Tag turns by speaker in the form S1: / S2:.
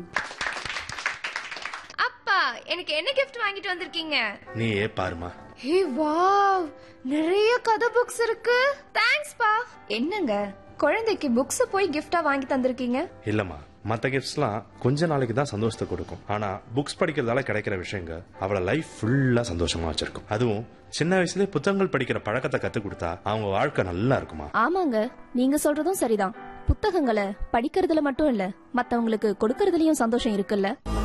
S1: அப்பா எனக்கு என்ன கிஃப்ட் வாங்கிட்டு வந்திருக்கீங்க
S2: நீ ஏ பாருமா
S1: ஹே வாவ் நிறைய கதை புக்ஸ் இருக்கு தேங்க்ஸ் பா என்னங்க குழந்தைக்கு புக்ஸ் போய் கிஃப்டா வாங்கி தந்திருக்கீங்க
S2: இல்லம்மா மத்த கிஃப்ட்ஸ்லாம் கொஞ்ச நாளைக்கு தான் சந்தோஷத்தை கொடுக்கும் ஆனா புக்ஸ் படிக்கிறதால கிடைக்கிற விஷயங்க அவளை லைஃப் ஃபுல்லா சந்தோஷமா வச்சிருக்கும் அதுவும் சின்ன வயசுல புத்தகங்கள் படிக்கிற பழக்கத்தை கத்து கொடுத்தா அவங்க வாழ்க்கை நல்லா இருக்குமா
S3: ஆமாங்க நீங்க சொல்றதும் சரிதான் புத்தகங்களை படிக்கிறதுல மட்டும் இல்ல மத்தவங்களுக்கு கொடுக்கறதுலயும் சந்தோஷம் இருக்குல்ல